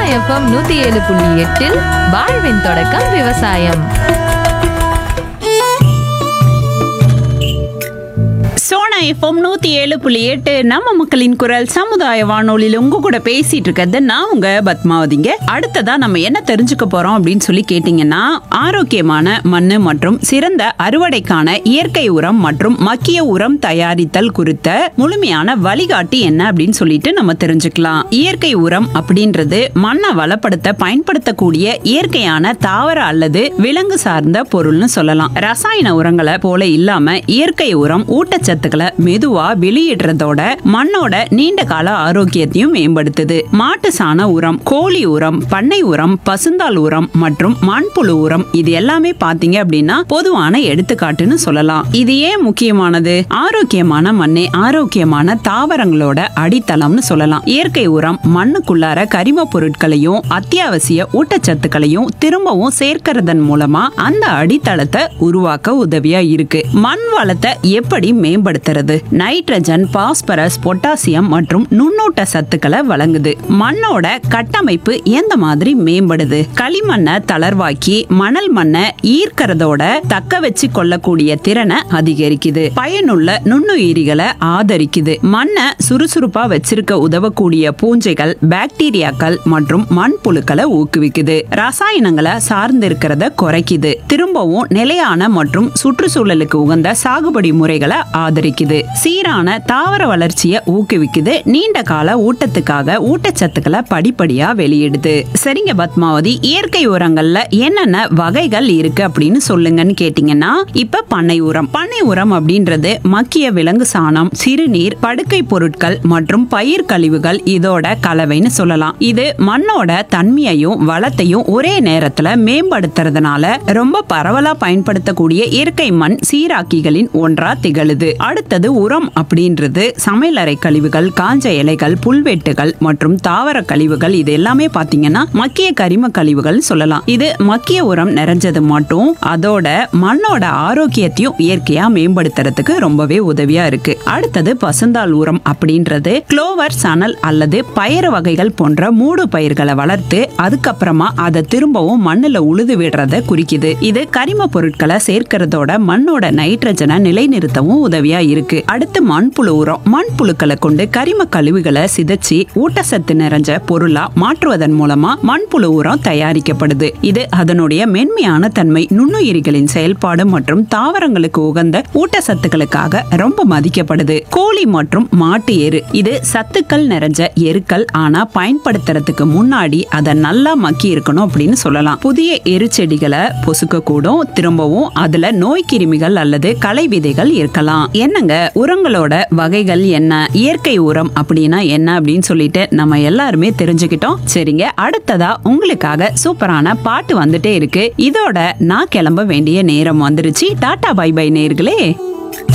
FM நூத்தி ஏழு புள்ளி எட்டில் வாழ்வின் தொடக்கம் விவசாயம் சோனா எஃப்எம் நூத்தி ஏழு புள்ளி எட்டு நம்ம மக்களின் குரல் சமுதாய வானொலியில் உங்க கூட பேசிட்டு இருக்கிறது நான் உங்க பத்மாவதிங்க அடுத்ததா நம்ம என்ன தெரிஞ்சுக்க போறோம் அப்படின்னு சொல்லி கேட்டீங்கன்னா ஆரோக்கியமான மண்ணு மற்றும் சிறந்த அறுவடைக்கான இயற்கை உரம் மற்றும் மக்கிய உரம் தயாரித்தல் குறித்த முழுமையான வழிகாட்டி என்ன அப்படின்னு சொல்லிட்டு நம்ம தெரிஞ்சுக்கலாம் இயற்கை உரம் அப்படின்றது மண்ணை வளப்படுத்த பயன்படுத்தக்கூடிய இயற்கையான தாவர அல்லது விலங்கு சார்ந்த பொருள்னு சொல்லலாம் ரசாயன உரங்களை போல இல்லாம இயற்கை உரம் ஊட்டச்சத்துக்களை மெதுவா வெளியிடுறதோட மண்ணோட நீண்ட கால ஆரோக்கியத்தையும் மேம்படுத்துது மாட்டு சாண உரம் கோழி உரம் பண்ணை உரம் பசுந்தாள் உரம் மற்றும் மண்புழு உரம் இது எல்லாமே பாத்தீங்க அப்படின்னா பொதுவான எடுத்துக்காட்டுன்னு சொல்லலாம் இது ஏன் முக்கியமானது ஆரோக்கியமான மண்ணே ஆரோக்கியமான தாவரங்களோட அடித்தளம்னு சொல்லலாம் இயற்கை உரம் மண்ணுக்குள்ளார கரிம பொருட்களையும் அத்தியாவசிய ஊட்டச்சத்துக்களையும் திரும்பவும் சேர்க்கறதன் மூலமா அந்த அடித்தளத்தை உருவாக்க உதவியா இருக்கு மண் வளத்தை எப்படி மேம்படுத்துறது நைட்ரஜன் பாஸ்பரஸ் பொட்டாசியம் மற்றும் நுண்ணூட்ட சத்துக்களை வழங்குது மண்ணோட கட்டமைப்பு எந்த மாதிரி மேம்படுது களிமண்ணை தளர்வாக்கி மணல் மண்ணை ஈர்க்கறதோட தக்க வச்சு கொள்ளக்கூடிய திறனை அதிகரிக்குது பயனுள்ள நுண்ணுயிரிகளை ஆதரிக்குது மண்ணை சுறுசுறுப்பா வச்சிருக்க உதவக்கூடிய பூஞ்சைகள் பாக்டீரியாக்கள் மற்றும் மண்புழுக்களை ஊக்குவிக்குது ரசாயனங்களை சார்ந்திருக்கிறத குறைக்குது திரும்பவும் நிலையான மற்றும் சுற்றுச்சூழலுக்கு உகந்த சாகுபடி முறைகளை ஆதரிக்குது சீரான தாவர வளர்ச்சியை ஊக்குவிக்குது நீண்ட கால ஊட்டத்துக்காக ஊட்டச்சத்துக்களை படிப்படியா வெளியிடுது சரிங்க பத்மாவதி இயற்கை உரங்கள்ல என்னென்ன வகைகள் இருக்கு அப்படின்னு சொல்லுங்கன்னு கேட்டீங்கன்னா இப்ப பண்ணை உரம் பண்ணை உரம் அப்படின்றது மக்கிய விலங்கு சாணம் சிறுநீர் படுக்கை பொருட்கள் மற்றும் பயிர் கழிவுகள் இதோட கலவைன்னு சொல்லலாம் இது மண்ணோட தன்மையையும் வளத்தையும் ஒரே நேரத்துல மேம்படுத்துறதுனால ரொம்ப பரவலா பயன்படுத்தக்கூடிய இயற்கை மண் சீராக்கிகளின் ஒன்றா திகழுது அடுத்தது உரம் அப்படின்றது சமையலறை கழிவுகள் காஞ்ச இலைகள் புல்வெட்டுகள் மற்றும் தாவர கழிவுகள் இது எல்லாமே பாத்தீங்கன்னா மக்கிய கரிம கழிவுகள் சொல்லலாம் இது மக்கிய உரம் நிறைஞ்சது மட்டும் அதோட மண்ணோட ஆரோக்கியத்தையும் இயற்கையா மேம்படுத்துறதுக்கு ரொம்பவே உதவியா இருக்கு அடுத்தது பசுந்தாள் உரம் அப்படின்றது குளோவர் சணல் அல்லது பயறு வகைகள் போன்ற மூடு பயிர்களை வளர்த்து அதுக்கப்புறமா அதை திரும்பவும் மண்ணுல உழுது விடுறத குறிக்குது இது கரிம பொருட்களை சேர்க்கறதோட மண்ணோட நைட்ரஜனை நிலைநிறுத்தவும் உதவியா இருக்கு அடுத்து மண்புழு உரம் மண்புழுக்களை கொண்டு கரிம கழிவுகளை சிதைச்சு ஊட்டச்சத்து நிறைஞ்ச பொருளா மாற்றுவதன் மூலமா மண்புழு உரம் தயாரிக்கப்படுது இது அதனுடைய மென்மையான தன்மை நுண்ணுயிரிகளின் செயல்பாடு மற்றும் தாவரங்களுக்கு உகந்த ஊட்டச்சத்துக்களுக்காக ரொம்ப மதிக்கப்படுது கோழி மற்றும் மாட்டு எரு இது சத்துக்கள் நிறைஞ்ச எருக்கள் ஆனா பயன்படுத்துறதுக்கு முன்னாடி அதை நல்லா மக்கி இருக்கணும் அப்படின்னு சொல்லலாம் புதிய எரு செடிகளை பொசுக்க கூடும் திரும்பவும் அதுல நோய் கிருமிகள் அல்லது களை விதைகள் இருக்கலாம் என்னங்க உரங்களோட வகைகள் என்ன இயற்கை உரம் அப்படின்னா என்ன அப்படின்னு சொல்லிட்டு நம்ம எல்லாருமே தெரிஞ்சுக்கிட்டோம் சரிங்க அடுத்ததா உங்களுக்காக சூப்பரான பாட்டு வந்துட்டே இருக்கு இதோட நான் கிளம்ப வேண்டிய நேரம் வந்துருச்சு டாடா பை பை நேர்களே